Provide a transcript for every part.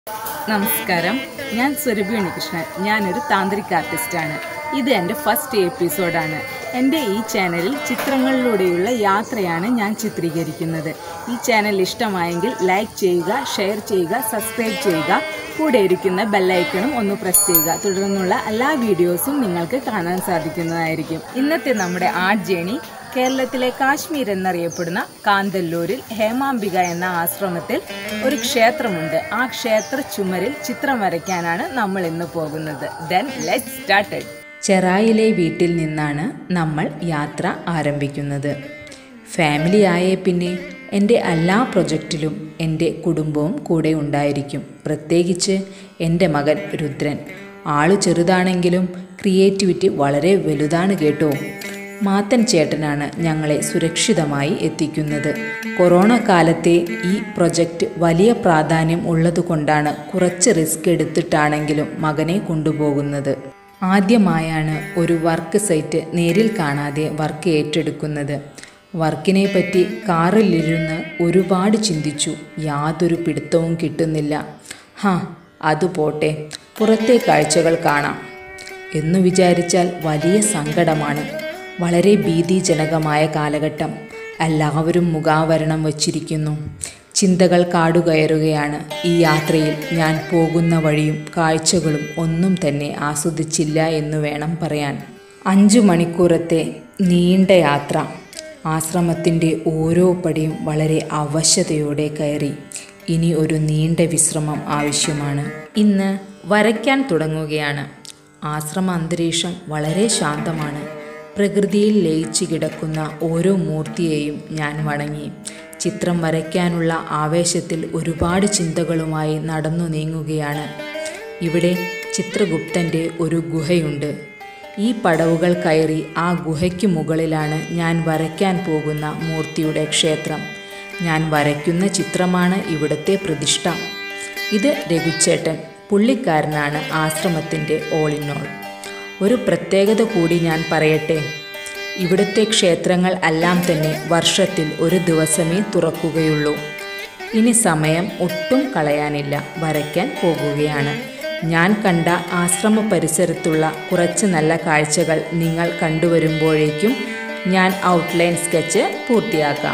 നമസ്കാരം ഞാൻ സുരഭി ഉണ്ണികൃഷ്ണൻ ഞാനൊരു താന്ത്രിക് ആർട്ടിസ്റ്റാണ് ഇത് എൻ്റെ ഫസ്റ്റ് എപ്പിസോഡാണ് എൻ്റെ ഈ ചാനലിൽ ചിത്രങ്ങളിലൂടെയുള്ള യാത്രയാണ് ഞാൻ ചിത്രീകരിക്കുന്നത് ഈ ചാനൽ ഇഷ്ടമായെങ്കിൽ ലൈക്ക് ചെയ്യുക ഷെയർ ചെയ്യുക സബ്സ്ക്രൈബ് ചെയ്യുക കൂടെ ഇരിക്കുന്ന ബെല്ലൈക്കണും ഒന്ന് പ്രസ് ചെയ്യുക തുടർന്നുള്ള എല്ലാ വീഡിയോസും നിങ്ങൾക്ക് കാണാൻ സാധിക്കുന്നതായിരിക്കും ഇന്നത്തെ നമ്മുടെ ആർട്ട് ജേണി കേരളത്തിലെ കാശ്മീർ എന്നറിയപ്പെടുന്ന കാന്തല്ലൂരിൽ ഹേമാംബിക എന്ന ആശ്രമത്തിൽ ഒരു ക്ഷേത്രമുണ്ട് ആ ക്ഷേത്ര ചുമരിൽ ചിത്രം വരയ്ക്കാനാണ് നമ്മൾ ഇന്ന് പോകുന്നത് ദെൻ ലെറ്റ് സ്റ്റാർട്ടഡ് ചെറായിലെ വീട്ടിൽ നിന്നാണ് നമ്മൾ യാത്ര ആരംഭിക്കുന്നത് ഫാമിലി ആയേ പിന്നെ എൻ്റെ എല്ലാ പ്രൊജക്റ്റിലും എൻ്റെ കുടുംബവും കൂടെ ഉണ്ടായിരിക്കും പ്രത്യേകിച്ച് എൻ്റെ മകൻ രുദ്രൻ ആളു ചെറുതാണെങ്കിലും ക്രിയേറ്റിവിറ്റി വളരെ വലുതാണ് കേട്ടോ മാത്തൻ ചേട്ടനാണ് ഞങ്ങളെ സുരക്ഷിതമായി എത്തിക്കുന്നത് കൊറോണ കാലത്തെ ഈ പ്രൊജക്റ്റ് വലിയ പ്രാധാന്യം ഉള്ളതുകൊണ്ടാണ് കുറച്ച് റിസ്ക് എടുത്തിട്ടാണെങ്കിലും മകനെ കൊണ്ടുപോകുന്നത് ആദ്യമായാണ് ഒരു വർക്ക് സൈറ്റ് നേരിൽ കാണാതെ വർക്ക് ഏറ്റെടുക്കുന്നത് വർക്കിനെ പറ്റി കാറിലിരുന്ന് ഒരുപാട് ചിന്തിച്ചു യാതൊരു പിടുത്തവും കിട്ടുന്നില്ല ഹാ അത് പോട്ടെ പുറത്തെ കാഴ്ചകൾ കാണാം എന്നു വിചാരിച്ചാൽ വലിയ സങ്കടമാണ് വളരെ ഭീതിജനകമായ കാലഘട്ടം എല്ലാവരും മുഖാവരണം വച്ചിരിക്കുന്നു ചിന്തകൾ കാടുകയറുകയാണ് ഈ യാത്രയിൽ ഞാൻ പോകുന്ന വഴിയും കാഴ്ചകളും ഒന്നും തന്നെ ആസ്വദിച്ചില്ല എന്നു വേണം പറയാൻ അഞ്ചു മണിക്കൂറത്തെ നീണ്ട യാത്ര ആശ്രമത്തിൻ്റെ ഓരോ പടിയും വളരെ അവശതയോടെ കയറി ഇനി ഒരു നീണ്ട വിശ്രമം ആവശ്യമാണ് ഇന്ന് വരയ്ക്കാൻ തുടങ്ങുകയാണ് ആശ്രമ അന്തരീക്ഷം വളരെ ശാന്തമാണ് പ്രകൃതിയിൽ ലയിച്ചു കിടക്കുന്ന ഓരോ മൂർത്തിയെയും ഞാൻ വണങ്ങി ചിത്രം വരയ്ക്കാനുള്ള ആവേശത്തിൽ ഒരുപാട് ചിന്തകളുമായി നടന്നു നീങ്ങുകയാണ് ഇവിടെ ചിത്രഗുപ്തൻ്റെ ഒരു ഗുഹയുണ്ട് ഈ പടവുകൾ കയറി ആ ഗുഹയ്ക്ക് മുകളിലാണ് ഞാൻ വരയ്ക്കാൻ പോകുന്ന മൂർത്തിയുടെ ക്ഷേത്രം ഞാൻ വരയ്ക്കുന്ന ചിത്രമാണ് ഇവിടുത്തെ പ്രതിഷ്ഠ ഇത് രഘുച്ചേട്ടൻ പുള്ളിക്കാരനാണ് ആശ്രമത്തിൻ്റെ ഓൾ ഇൻ ഓൾ ഒരു പ്രത്യേകത കൂടി ഞാൻ പറയട്ടെ ഇവിടുത്തെ ക്ഷേത്രങ്ങൾ എല്ലാം തന്നെ വർഷത്തിൽ ഒരു ദിവസമേ തുറക്കുകയുള്ളൂ ഇനി സമയം ഒട്ടും കളയാനില്ല വരയ്ക്കാൻ പോകുകയാണ് ഞാൻ കണ്ട ആശ്രമ പരിസരത്തുള്ള കുറച്ച് നല്ല കാഴ്ചകൾ നിങ്ങൾ കണ്ടുവരുമ്പോഴേക്കും ഞാൻ ഔട്ട്ലൈൻ സ്കെച്ച് പൂർത്തിയാക്കാം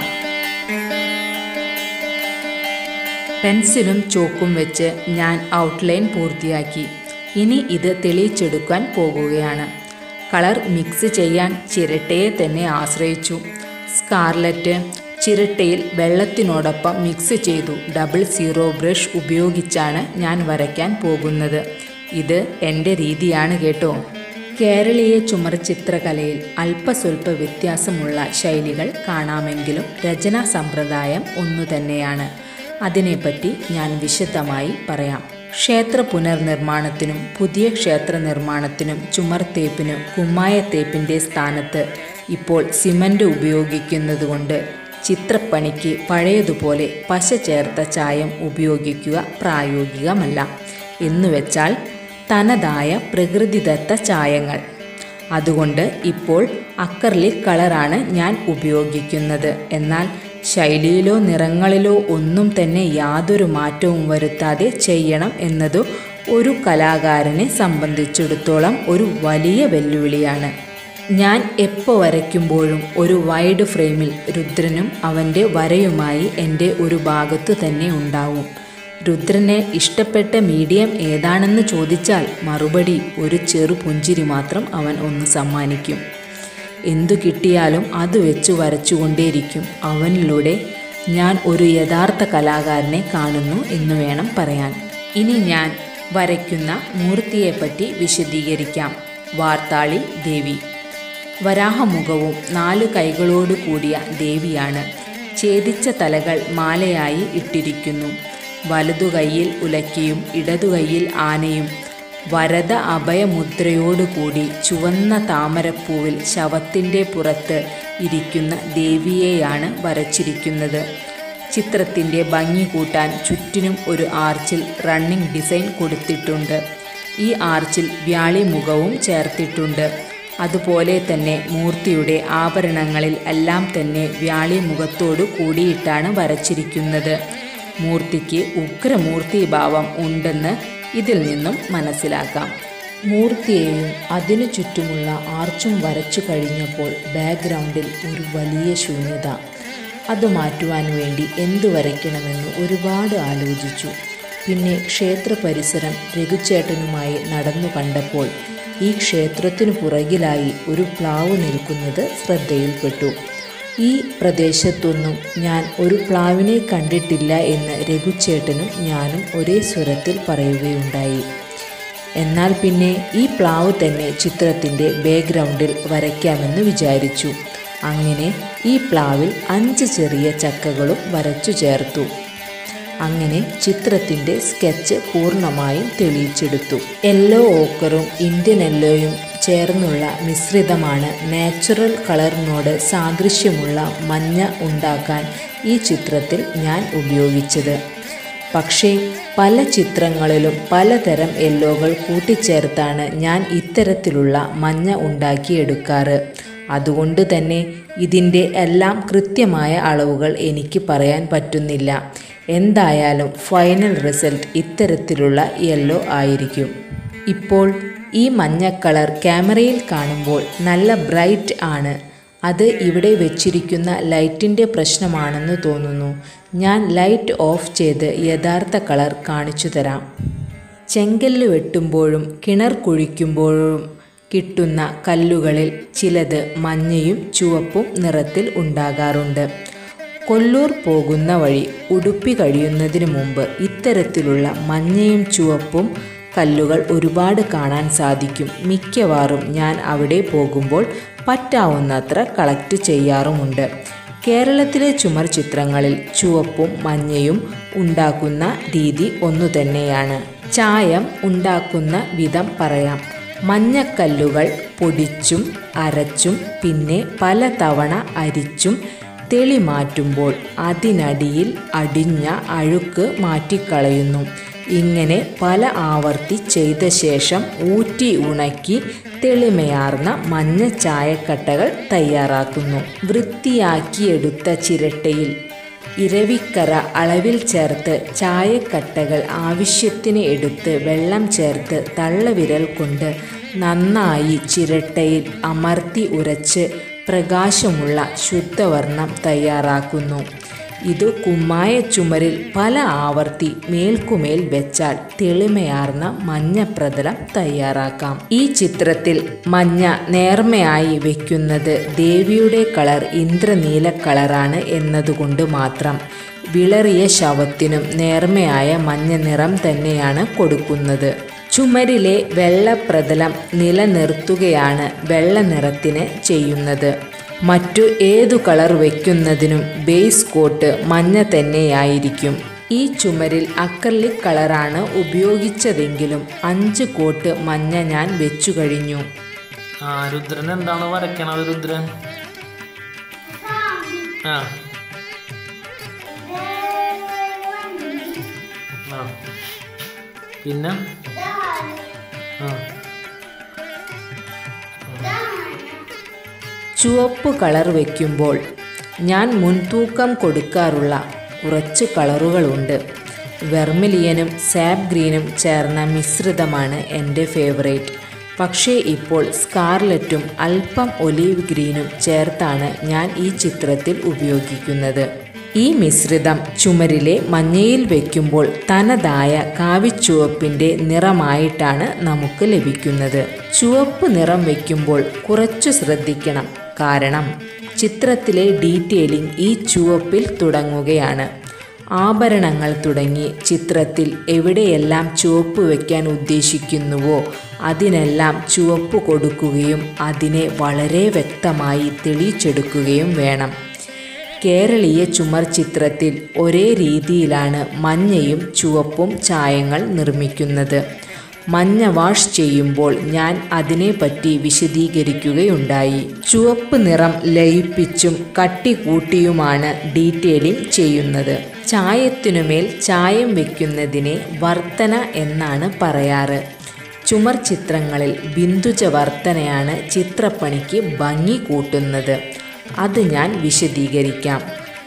പെൻസിലും ചോക്കും വെച്ച് ഞാൻ ഔട്ട്ലൈൻ പൂർത്തിയാക്കി ഇനി ഇത് തെളിയിച്ചെടുക്കാൻ പോകുകയാണ് കളർ മിക്സ് ചെയ്യാൻ ചിരട്ടയെ തന്നെ ആശ്രയിച്ചു സ്കാർലറ്റ് ചിരട്ടയിൽ വെള്ളത്തിനോടൊപ്പം മിക്സ് ചെയ്തു ഡബിൾ സീറോ ബ്രഷ് ഉപയോഗിച്ചാണ് ഞാൻ വരയ്ക്കാൻ പോകുന്നത് ഇത് എൻ്റെ രീതിയാണ് കേട്ടോ കേരളീയ ചുമർ ചിത്രകലയിൽ അല്പസ്വല്പ വ്യത്യാസമുള്ള ശൈലികൾ കാണാമെങ്കിലും രചനാ സമ്പ്രദായം ഒന്നു തന്നെയാണ് അതിനെപ്പറ്റി ഞാൻ വിശദമായി പറയാം ക്ഷേത്ര പുനർനിർമ്മാണത്തിനും പുതിയ ക്ഷേത്ര നിർമ്മാണത്തിനും ചുമർത്തേപ്പിനും കുമ്മായത്തേപ്പിൻ്റെ സ്ഥാനത്ത് ഇപ്പോൾ സിമൻ്റ് ഉപയോഗിക്കുന്നതുകൊണ്ട് ചിത്രപ്പണിക്ക് പഴയതുപോലെ പശ ചേർത്ത ചായം ഉപയോഗിക്കുക പ്രായോഗികമല്ല എന്നുവെച്ചാൽ തനതായ പ്രകൃതിദത്ത ചായങ്ങൾ അതുകൊണ്ട് ഇപ്പോൾ അക്കർലിക് കളറാണ് ഞാൻ ഉപയോഗിക്കുന്നത് എന്നാൽ ശൈലിയിലോ നിറങ്ങളിലോ ഒന്നും തന്നെ യാതൊരു മാറ്റവും വരുത്താതെ ചെയ്യണം എന്നത് ഒരു കലാകാരനെ സംബന്ധിച്ചിടത്തോളം ഒരു വലിയ വെല്ലുവിളിയാണ് ഞാൻ എപ്പോൾ വരയ്ക്കുമ്പോഴും ഒരു വൈഡ് ഫ്രെയിമിൽ രുദ്രനും അവൻ്റെ വരയുമായി എൻ്റെ ഒരു ഭാഗത്തു തന്നെ ഉണ്ടാവും രുദ്രന് ഇഷ്ടപ്പെട്ട മീഡിയം ഏതാണെന്ന് ചോദിച്ചാൽ മറുപടി ഒരു ചെറു പുഞ്ചിരി മാത്രം അവൻ ഒന്ന് സമ്മാനിക്കും എന്തു കിട്ടിയാലും അത് വെച്ച് വരച്ചുകൊണ്ടേയിരിക്കും അവനിലൂടെ ഞാൻ ഒരു യഥാർത്ഥ കലാകാരനെ കാണുന്നു എന്ന് വേണം പറയാൻ ഇനി ഞാൻ വരയ്ക്കുന്ന മൂർത്തിയെപ്പറ്റി വിശദീകരിക്കാം വാർത്താളി ദേവി വരാഹമുഖവും നാല് കൈകളോട് കൂടിയ ദേവിയാണ് ഛേദിച്ച തലകൾ മാലയായി ഇട്ടിരിക്കുന്നു വലതുകൈയിൽ ഉലക്കിയും ഇടതുകൈയിൽ ആനയും വരദ അഭയമുദ്രയോടുകൂടി ചുവന്ന താമരപ്പൂവിൽ ശവത്തിൻ്റെ പുറത്ത് ഇരിക്കുന്ന ദേവിയെയാണ് വരച്ചിരിക്കുന്നത് ചിത്രത്തിൻ്റെ ഭംഗി കൂട്ടാൻ ചുറ്റിനും ഒരു ആർച്ചിൽ റണ്ണിംഗ് ഡിസൈൻ കൊടുത്തിട്ടുണ്ട് ഈ ആർച്ചിൽ വ്യാളിമുഖവും ചേർത്തിട്ടുണ്ട് അതുപോലെ തന്നെ മൂർത്തിയുടെ ആഭരണങ്ങളിൽ എല്ലാം തന്നെ വ്യാളിമുഖത്തോടു കൂടിയിട്ടാണ് വരച്ചിരിക്കുന്നത് മൂർത്തിക്ക് ഉഗ്രമൂർത്തിഭാവം ഉണ്ടെന്ന് ഇതിൽ നിന്നും മനസ്സിലാക്കാം മൂർത്തിയെയും അതിനു ചുറ്റുമുള്ള ആർച്ചും വരച്ചു കഴിഞ്ഞപ്പോൾ ബാക്ക്ഗ്രൗണ്ടിൽ ഒരു വലിയ ശൂന്യത അത് മാറ്റുവാൻ വേണ്ടി എന്തു വരയ്ക്കണമെന്ന് ഒരുപാട് ആലോചിച്ചു പിന്നെ ക്ഷേത്ര പരിസരം രഘുചേട്ടനുമായി നടന്നു കണ്ടപ്പോൾ ഈ ക്ഷേത്രത്തിനു പുറകിലായി ഒരു പ്ലാവ് നിൽക്കുന്നത് ശ്രദ്ധയിൽപ്പെട്ടു ഈ പ്രദേശത്തൊന്നും ഞാൻ ഒരു പ്ലാവിനെ കണ്ടിട്ടില്ല എന്ന് രഘുചേട്ടനും ഞാനും ഒരേ സ്വരത്തിൽ പറയുകയുണ്ടായി എന്നാൽ പിന്നെ ഈ പ്ലാവ് തന്നെ ചിത്രത്തിൻ്റെ ബാക്ക്ഗ്രൗണ്ടിൽ വരയ്ക്കാമെന്ന് വിചാരിച്ചു അങ്ങനെ ഈ പ്ലാവിൽ അഞ്ച് ചെറിയ ചക്കകളും വരച്ചു ചേർത്തു അങ്ങനെ ചിത്രത്തിൻ്റെ സ്കെച്ച് പൂർണ്ണമായും തെളിയിച്ചെടുത്തു യെല്ലോ ഓക്കറും ഇന്ത്യൻ യെല്ലോയും ചേർന്നുള്ള മിശ്രിതമാണ് നാച്ചുറൽ കളറിനോട് സാദൃശ്യമുള്ള മഞ്ഞ ഉണ്ടാക്കാൻ ഈ ചിത്രത്തിൽ ഞാൻ ഉപയോഗിച്ചത് പക്ഷേ പല ചിത്രങ്ങളിലും പലതരം യെല്ലോകൾ കൂട്ടിച്ചേർത്താണ് ഞാൻ ഇത്തരത്തിലുള്ള മഞ്ഞ ഉണ്ടാക്കിയെടുക്കാറ് അതുകൊണ്ട് തന്നെ ഇതിൻ്റെ എല്ലാം കൃത്യമായ അളവുകൾ എനിക്ക് പറയാൻ പറ്റുന്നില്ല എന്തായാലും ഫൈനൽ റിസൾട്ട് ഇത്തരത്തിലുള്ള യെല്ലോ ആയിരിക്കും ഇപ്പോൾ ഈ മഞ്ഞ കളർ ക്യാമറയിൽ കാണുമ്പോൾ നല്ല ബ്രൈറ്റ് ആണ് അത് ഇവിടെ വെച്ചിരിക്കുന്ന ലൈറ്റിൻ്റെ പ്രശ്നമാണെന്ന് തോന്നുന്നു ഞാൻ ലൈറ്റ് ഓഫ് ചെയ്ത് യഥാർത്ഥ കളർ കാണിച്ചു തരാം ചെങ്കല്ല് വെട്ടുമ്പോഴും കിണർ കുഴിക്കുമ്പോഴും കിട്ടുന്ന കല്ലുകളിൽ ചിലത് മഞ്ഞയും ചുവപ്പും നിറത്തിൽ ഉണ്ടാകാറുണ്ട് കൊല്ലൂർ പോകുന്ന വഴി ഉടുപ്പി കഴിയുന്നതിന് മുമ്പ് ഇത്തരത്തിലുള്ള മഞ്ഞയും ചുവപ്പും കല്ലുകൾ ഒരുപാട് കാണാൻ സാധിക്കും മിക്കവാറും ഞാൻ അവിടെ പോകുമ്പോൾ പറ്റാവുന്നത്ര കളക്ട് ചെയ്യാറുമുണ്ട് കേരളത്തിലെ ചുമർ ചിത്രങ്ങളിൽ ചുവപ്പും മഞ്ഞയും ഉണ്ടാക്കുന്ന രീതി ഒന്നു തന്നെയാണ് ചായം ഉണ്ടാക്കുന്ന വിധം പറയാം മഞ്ഞക്കല്ലുകൾ പൊടിച്ചും അരച്ചും പിന്നെ പലതവണ അരിച്ചും തെളി മാറ്റുമ്പോൾ അതിനടിയിൽ അടിഞ്ഞ അഴുക്ക് മാറ്റിക്കളയുന്നു ഇങ്ങനെ പല ആവർത്തി ചെയ്ത ശേഷം ഊറ്റി ഉണക്കി തെളിമയാർന്ന മഞ്ഞ ചായക്കട്ടകൾ തയ്യാറാക്കുന്നു വൃത്തിയാക്കിയെടുത്ത ചിരട്ടയിൽ ഇരവിക്കര അളവിൽ ചേർത്ത് ചായക്കട്ടകൾ ആവശ്യത്തിന് എടുത്ത് വെള്ളം ചേർത്ത് തള്ളവിരൽ കൊണ്ട് നന്നായി ചിരട്ടയിൽ അമർത്തി ഉരച്ച് പ്രകാശമുള്ള ശുദ്ധവർണം തയ്യാറാക്കുന്നു ഇത് കുമ്മായ ചുമരിൽ പല ആവർത്തി മേൽക്കുമേൽ വെച്ചാൽ തെളിമയാർന്ന മഞ്ഞ പ്രതലം തയ്യാറാക്കാം ഈ ചിത്രത്തിൽ മഞ്ഞ നേർമയായി വെക്കുന്നത് ദേവിയുടെ കളർ ഇന്ദ്രനീല കളറാണ് എന്നതുകൊണ്ട് മാത്രം വിളറിയ ശവത്തിനും നേർമയായ മഞ്ഞ നിറം തന്നെയാണ് കൊടുക്കുന്നത് ചുമരിലെ വെള്ളപ്രതലം നിലനിർത്തുകയാണ് വെള്ള നിറത്തിന് ചെയ്യുന്നത് മറ്റു ഏതു കളർ വയ്ക്കുന്നതിനും ബേസ് കോട്ട് മഞ്ഞ തന്നെയായിരിക്കും ഈ ചുമരിൽ അക്രലിക് കളറാണ് ഉപയോഗിച്ചതെങ്കിലും അഞ്ച് കോട്ട് മഞ്ഞ ഞാൻ വെച്ചു കഴിഞ്ഞു ആ രുദ്രൻ എന്താണ് വരയ്ക്കണത് രുദ്രൻ ആ ആ പിന്നെ ആ ചുവപ്പ് കളർ വയ്ക്കുമ്പോൾ ഞാൻ മുൻതൂക്കം കൊടുക്കാറുള്ള കുറച്ച് കളറുകളുണ്ട് വെർമിലിയനും സാപ്പ് ഗ്രീനും ചേർന്ന മിശ്രിതമാണ് എൻ്റെ ഫേവറേറ്റ് പക്ഷേ ഇപ്പോൾ സ്കാർലറ്റും അല്പം ഒലീവ് ഗ്രീനും ചേർത്താണ് ഞാൻ ഈ ചിത്രത്തിൽ ഉപയോഗിക്കുന്നത് ഈ മിശ്രിതം ചുമരിലെ മഞ്ഞയിൽ വയ്ക്കുമ്പോൾ തനതായ കാവിച്ചുവപ്പിൻ്റെ നിറമായിട്ടാണ് നമുക്ക് ലഭിക്കുന്നത് ചുവപ്പ് നിറം വയ്ക്കുമ്പോൾ കുറച്ചു ശ്രദ്ധിക്കണം കാരണം ചിത്രത്തിലെ ഡീറ്റെയിലിംഗ് ഈ ചുവപ്പിൽ തുടങ്ങുകയാണ് ആഭരണങ്ങൾ തുടങ്ങി ചിത്രത്തിൽ എവിടെയെല്ലാം ചുവപ്പ് വയ്ക്കാൻ ഉദ്ദേശിക്കുന്നുവോ അതിനെല്ലാം ചുവപ്പ് കൊടുക്കുകയും അതിനെ വളരെ വ്യക്തമായി തെളിയിച്ചെടുക്കുകയും വേണം കേരളീയ ചുമർ ചിത്രത്തിൽ ഒരേ രീതിയിലാണ് മഞ്ഞയും ചുവപ്പും ചായങ്ങൾ നിർമ്മിക്കുന്നത് മഞ്ഞ വാഷ് ചെയ്യുമ്പോൾ ഞാൻ അതിനെപ്പറ്റി വിശദീകരിക്കുകയുണ്ടായി ചുവപ്പ് നിറം ലയിപ്പിച്ചും കട്ടി കൂട്ടിയുമാണ് ഡീറ്റെയിലിംഗ് ചെയ്യുന്നത് ചായത്തിനുമേൽ ചായം വയ്ക്കുന്നതിനെ വർത്തന എന്നാണ് പറയാറ് ചുമർ ചിത്രങ്ങളിൽ ബിന്ദുജ വർത്തനയാണ് ചിത്രപ്പണിക്ക് ഭംഗി കൂട്ടുന്നത് അത് ഞാൻ വിശദീകരിക്കാം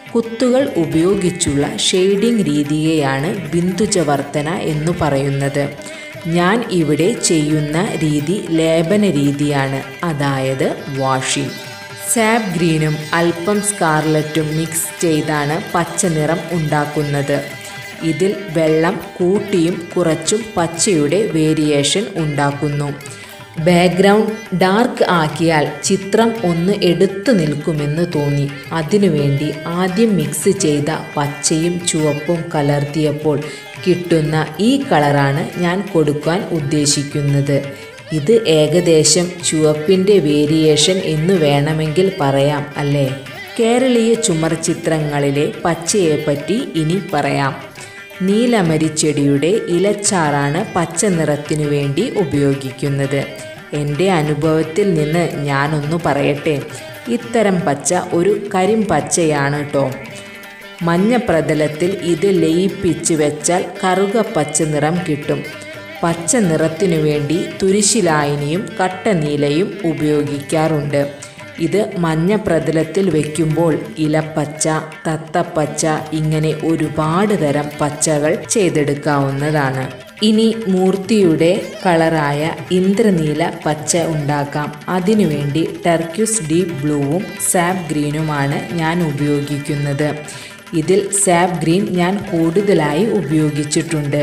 കുത്തുകൾ ഉപയോഗിച്ചുള്ള ഷെയ്ഡിംഗ് രീതിയെയാണ് ബിന്ദുജവർത്തന എന്നു പറയുന്നത് ഞാൻ ഇവിടെ ചെയ്യുന്ന രീതി ലേപന രീതിയാണ് അതായത് വാഷിംഗ് സാബ് ഗ്രീനും അല്പം സ്കാർലറ്റും മിക്സ് ചെയ്താണ് പച്ച നിറം ഉണ്ടാക്കുന്നത് ഇതിൽ വെള്ളം കൂട്ടിയും കുറച്ചും പച്ചയുടെ വേരിയേഷൻ ഉണ്ടാക്കുന്നു ബാക്ക്ഗ്രൗണ്ട് ഡാർക്ക് ആക്കിയാൽ ചിത്രം ഒന്ന് എടുത്തു നിൽക്കുമെന്ന് തോന്നി അതിനുവേണ്ടി ആദ്യം മിക്സ് ചെയ്ത പച്ചയും ചുവപ്പും കലർത്തിയപ്പോൾ കിട്ടുന്ന ഈ കളറാണ് ഞാൻ കൊടുക്കാൻ ഉദ്ദേശിക്കുന്നത് ഇത് ഏകദേശം ചുവപ്പിൻ്റെ വേരിയേഷൻ എന്ന് വേണമെങ്കിൽ പറയാം അല്ലേ കേരളീയ ചുമർ ചിത്രങ്ങളിലെ പച്ചയെപ്പറ്റി ഇനി പറയാം നീലമരിച്ചെടിയുടെ ഇലച്ചാറാണ് പച്ച നിറത്തിനു വേണ്ടി ഉപയോഗിക്കുന്നത് എൻ്റെ അനുഭവത്തിൽ നിന്ന് ഞാനൊന്നു പറയട്ടെ ഇത്തരം പച്ച ഒരു കരിമ്പച്ചയാണ് കേട്ടോ മഞ്ഞ പ്രതലത്തിൽ ഇത് ലയിപ്പിച്ച് വെച്ചാൽ കറുക പച്ച നിറം കിട്ടും പച്ച നിറത്തിനു വേണ്ടി തുരിശിലായനിയും കട്ടനീലയും ഉപയോഗിക്കാറുണ്ട് ഇത് മഞ്ഞ പ്രതലത്തിൽ വയ്ക്കുമ്പോൾ ഇലപ്പച്ച തത്തപ്പച്ച ഇങ്ങനെ ഒരുപാട് തരം പച്ചകൾ ചെയ്തെടുക്കാവുന്നതാണ് ഇനി മൂർത്തിയുടെ കളറായ ഇന്ദ്രനീല പച്ച ഉണ്ടാക്കാം അതിനുവേണ്ടി ടർക്യൂസ് ഡീപ് ബ്ലൂവും സാബ് ഗ്രീനുമാണ് ഞാൻ ഉപയോഗിക്കുന്നത് ഇതിൽ സാബ് ഗ്രീൻ ഞാൻ കൂടുതലായി ഉപയോഗിച്ചിട്ടുണ്ട്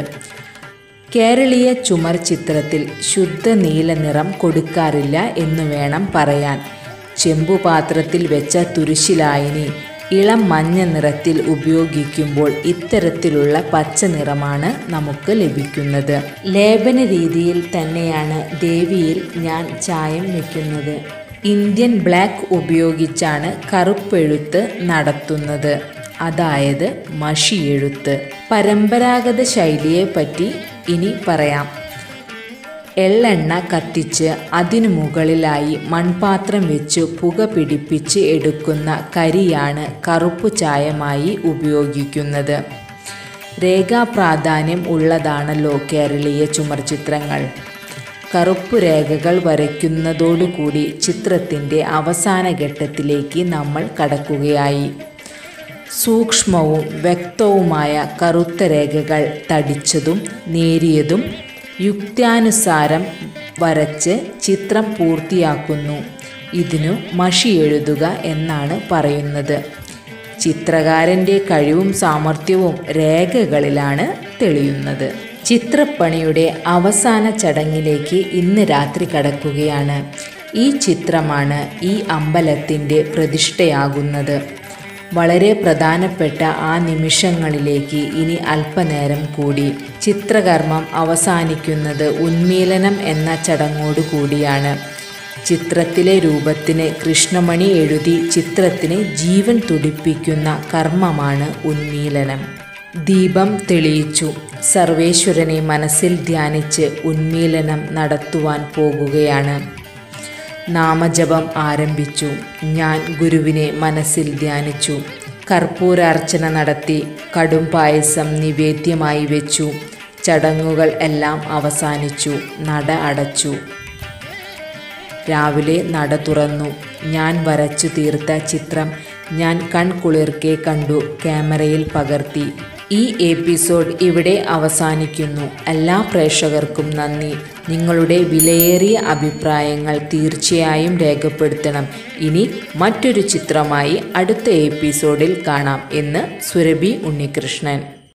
കേരളീയ ചുമർ ചിത്രത്തിൽ ശുദ്ധ നീല നിറം കൊടുക്കാറില്ല എന്ന് വേണം പറയാൻ ചെമ്പുപാത്രത്തിൽ വെച്ച തുരിശിലായനി ഇളം മഞ്ഞ നിറത്തിൽ ഉപയോഗിക്കുമ്പോൾ ഇത്തരത്തിലുള്ള പച്ച നിറമാണ് നമുക്ക് ലഭിക്കുന്നത് ലേപന രീതിയിൽ തന്നെയാണ് ദേവിയിൽ ഞാൻ ചായം വെക്കുന്നത് ഇന്ത്യൻ ബ്ലാക്ക് ഉപയോഗിച്ചാണ് കറുപ്പെഴുത്ത് നടത്തുന്നത് അതായത് മഷിയെഴുത്ത് പരമ്പരാഗത ശൈലിയെപ്പറ്റി ഇനി പറയാം എള്ളെണ്ണ കത്തിച്ച് അതിനു മുകളിലായി മൺപാത്രം വെച്ച് പുക പിടിപ്പിച്ച് എടുക്കുന്ന കരിയാണ് കറുപ്പു ചായമായി ഉപയോഗിക്കുന്നത് രേഖാപ്രാധാന്യം ഉള്ളതാണല്ലോ കേരളീയ ചുമർ ചിത്രങ്ങൾ കറുപ്പ് രേഖകൾ വരയ്ക്കുന്നതോടുകൂടി ചിത്രത്തിൻ്റെ അവസാന ഘട്ടത്തിലേക്ക് നമ്മൾ കടക്കുകയായി സൂക്ഷ്മവും വ്യക്തവുമായ കറുത്ത രേഖകൾ തടിച്ചതും നേരിയതും യുക്താനുസാരം വരച്ച് ചിത്രം പൂർത്തിയാക്കുന്നു ഇതിനു മഷി എഴുതുക എന്നാണ് പറയുന്നത് ചിത്രകാരൻ്റെ കഴിവും സാമർഥ്യവും രേഖകളിലാണ് തെളിയുന്നത് ചിത്രപ്പണിയുടെ അവസാന ചടങ്ങിലേക്ക് ഇന്ന് രാത്രി കടക്കുകയാണ് ഈ ചിത്രമാണ് ഈ അമ്പലത്തിൻ്റെ പ്രതിഷ്ഠയാകുന്നത് വളരെ പ്രധാനപ്പെട്ട ആ നിമിഷങ്ങളിലേക്ക് ഇനി അല്പനേരം കൂടി ചിത്രകർമ്മം അവസാനിക്കുന്നത് ഉന്മീലനം എന്ന ചടങ്ങോടു കൂടിയാണ് ചിത്രത്തിലെ രൂപത്തിന് കൃഷ്ണമണി എഴുതി ചിത്രത്തിന് ജീവൻ തുടിപ്പിക്കുന്ന കർമ്മമാണ് ഉന്മീലനം ദീപം തെളിയിച്ചു സർവേശ്വരനെ മനസ്സിൽ ധ്യാനിച്ച് ഉന്മീലനം നടത്തുവാൻ പോകുകയാണ് നാമജപം ആരംഭിച്ചു ഞാൻ ഗുരുവിനെ മനസ്സിൽ ധ്യാനിച്ചു കർപ്പൂരാർച്ചന നടത്തി കടും പായസം നിവേദ്യമായി വെച്ചു ചടങ്ങുകൾ എല്ലാം അവസാനിച്ചു നട അടച്ചു രാവിലെ നട തുറന്നു ഞാൻ വരച്ചു തീർത്ത ചിത്രം ഞാൻ കൺകുളിർക്കെ കണ്ടു ക്യാമറയിൽ പകർത്തി ഈ എപ്പിസോഡ് ഇവിടെ അവസാനിക്കുന്നു എല്ലാ പ്രേക്ഷകർക്കും നന്ദി നിങ്ങളുടെ വിലയേറിയ അഭിപ്രായങ്ങൾ തീർച്ചയായും രേഖപ്പെടുത്തണം ഇനി മറ്റൊരു ചിത്രമായി അടുത്ത എപ്പിസോഡിൽ കാണാം എന്ന് സുരഭി ഉണ്ണികൃഷ്ണൻ